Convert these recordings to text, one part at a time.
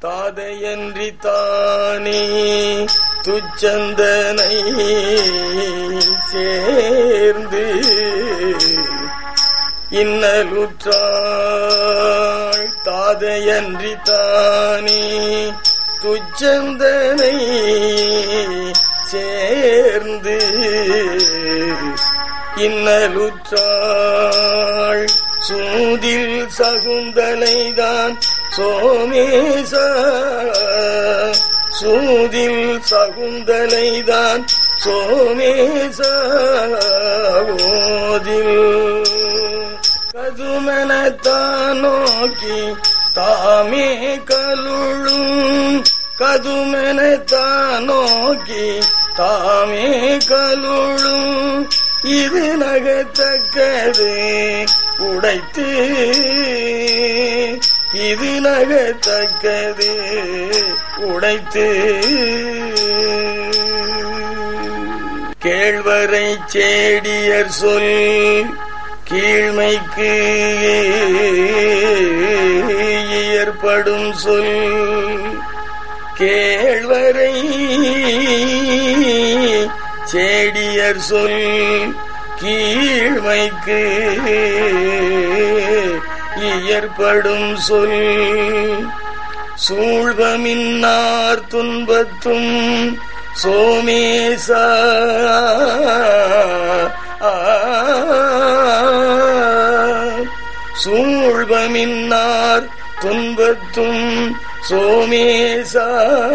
தாதையன்றி தானே துச்சந்தனை சேர்ந்து இன்னலுற்றாள் தாதையன்றி தானே துச்சந்தனை சேர்ந்து இன்னலுற்றாள் சூதில் சகுந்தலைதான் சோமேச சூதில் சகுந்தலைதான் சோமேச ஓதில் கதுமெனத்தான் நோக்கி தாமே கலுழும் கதுமெனத்தான் நோக்கி தாமே கலுழும் இது நகத்தக்கது உடைத்து இது நகத்தக்கது உடைத்து கேழ்வரை சேடியர் சொல் கீழ்மைக்கு ஏற்படும் சொல் கேழ்வரை சேடியர் சொல் கீழ்மைக்கு இயற்படும் சொல் சூழ்வமின்னார் துன்பத்தும் சோமேசா சூழ்வமின்னார் துன்பத்தும் சோமேசா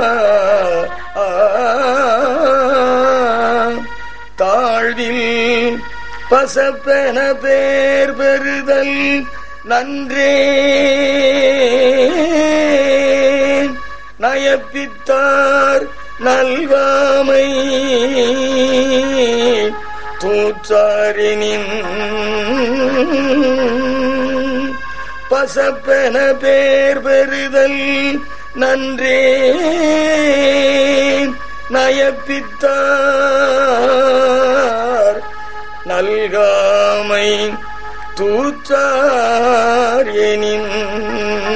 தாழ்வில் பசப்பென பேர் பெறுதல் நன்றே நயப்பித்தார் நல்காமை தூற்றாரினின் பசப்பென பேர் பெறுதல் நன்றே நயப்பித்தார் நல்காமை தூற்றார் எனின்